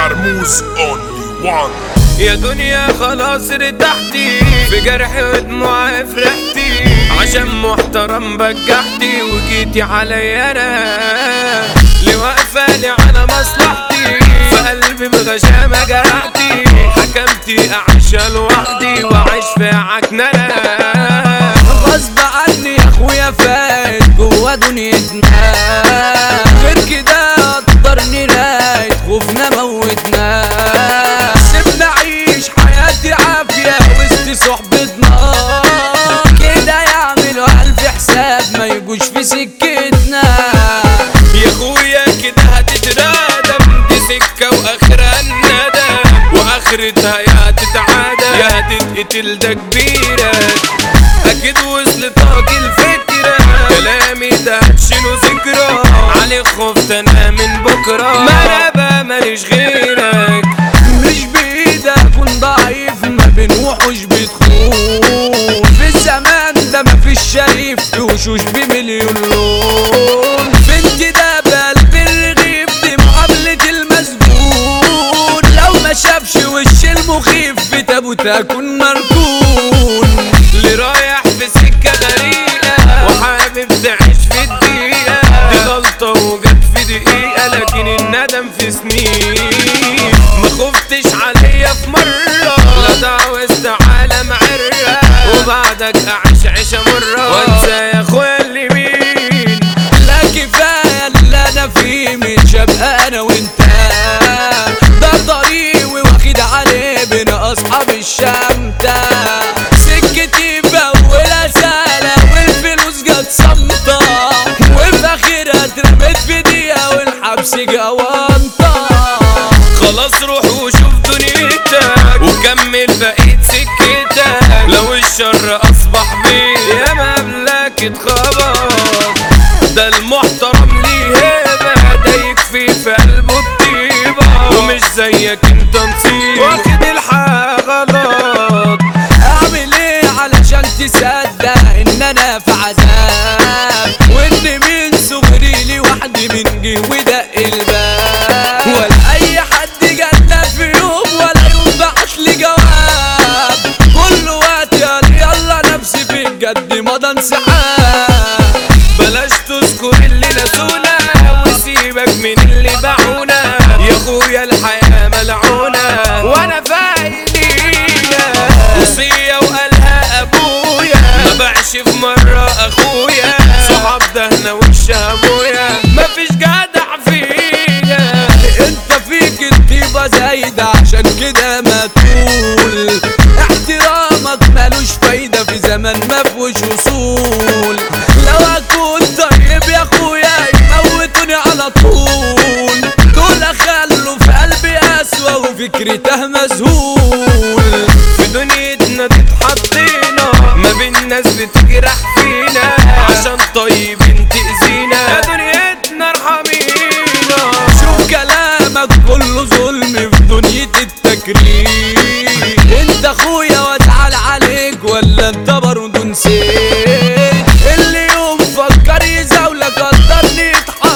مرموز اونلي وان يا دنيا خلاص ارتحتي في جرحي ودموعي فرحتي عشان محترم بجحتي وجيتي عليا انا اللي واقفه لي على مصلحتي في قلبي بغشامه جرحتي حكمتي اعيش لوحدي واعيش في عكننه غصب عني يا اخويا فات جوا دنيتنا غير كده قدرني رايد خوفنا موتنا سيبنا عيش حياتي عافية وسط صحبتنا كده يعملوا ألف حساب ما يجوش في سكتنا يا اخويا كده هتترادم دي سكة واخرها الندم واخرتها يا تتعادى يا تتقتل ده كبيرك اكيد وصل طاقي الفكرة كلامي ده هتشيله ذكرى عليك خفت انا من بكرة ما انا بقى ماليش غيرك مش بإيدي أكون ضعيف ما بين وحوش بتخون في الزمان ده مفيش شريف في وشوش بمليون لون بنتي ده بقلب الرغيف دي مقابلة المسجون لو ما شافش وش المخيف في تابوت أكون مركون اللي رايح في سكة غريقة وحابب تعيش في الدقيقة دي غلطة وجت في دقيقة لكن الندم في سنين ما خفتش عليا في مرة لا دعوة عالم عرة وبعدك أعيش عيشة مرة وانسى يا اخويا اللي مين لا كفاية اللي انا فيه مش هبقى انا وانت ده طريق واخد عليه بين اصحاب الشمتة سكتي بأولها سهلة والفلوس جت صمتة وفي اخرها اترميت في دقيقة والحبس جوانطة خلاص روح وشوف دنيتك وكمل بقية سكتك لو الشر اصبح بيك يا مملك اتخبط ده المحترم ليه هيبة ده يكفي في قلبه الطيبة ومش زيك انت نصيب واخد الحق غلط اعمل ايه علشان تصدق ان انا في عذاب وان من صغري لي وحدي من جه ودق الباب ولا اي حد جنة في يوم ولا يوم بعت لي جواب كل وقت يلا يلا نفسي في الجد مضى انسحاب بلاش تذكر اللي نسونا وسيبك من اللي باعونا يا اخويا الحياة ملعونة وانا فايدينا وصية وقالها ابويا ما باعش في مرة اخويا صحاب دهنا وش ابويا مفيش جدع فيا انت فيك الطيبة زايدة عشان كده ما تقول احترامك ملوش فايدة في زمن ما فيهوش وصول لو اكون طيب يا اخويا يموتوني على طول دول خلوا في قلبي اسوأ وفكرته مذهول في دنيتنا تتحطينا ما بين ناس بتجرح فينا عشان طيبين تأذينا يا دنيتنا ارحمينا شوف كلامك كله ظلم في دنيا التكريم انت اخويا وازعل عليك ولا انت برضه نسيت اللي يوم فكر يزاولك قدرني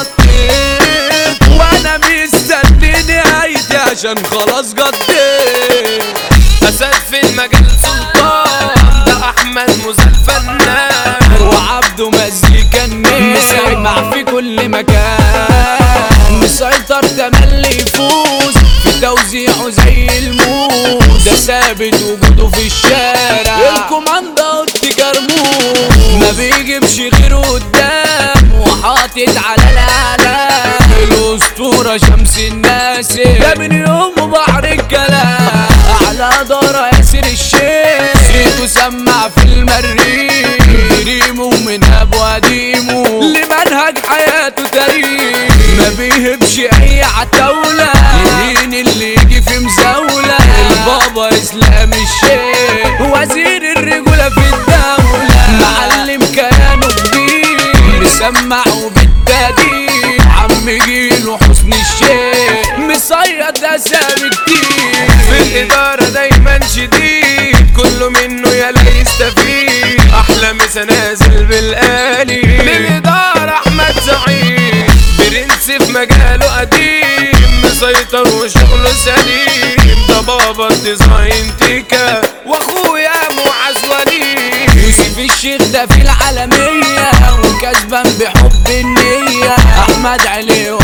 اتحطيت وانا مستني نهايتي عشان خلاص قضيت أسد في المجال سلطان ده أحمد موسى الفنان وعبده مزيكا مسمع في كل مكان مسيطر تملي يفوز في توزيعه زي الموز ده ثابت وجوده في الشارع الكوماندا اوتي كرموز ما بيجيبش غيره قدام وحاطط على الاعلام الاسطوره شمس الناس ده من يومه بحر الكلام اعلى دار ياسر الشيخ صيته سمع في المريخ ريمو من ابو قديمه لمنهج حياته تاريخ ما بيهبش اي عتاولة مين اللي يجي في مزاولة البابا اسلام الشيخ وزير الرجولة في الدولة معلم كيانه كبير مسمع وبالتقدير عم جيله حسن الشيخ مصيد اسامي كتير في الإدارة دايما شديد كله منه يلا يستفيد أحلى مسا نازل بالآلي للإدارة أحمد سعيد برنس في مجاله قديم مسيطر ماستر وشغله سليم ده بابا الديزاين تيكا واخويا معز وليد يوسف الشيخ ده في العالمية وكسبان بحب النية أحمد علي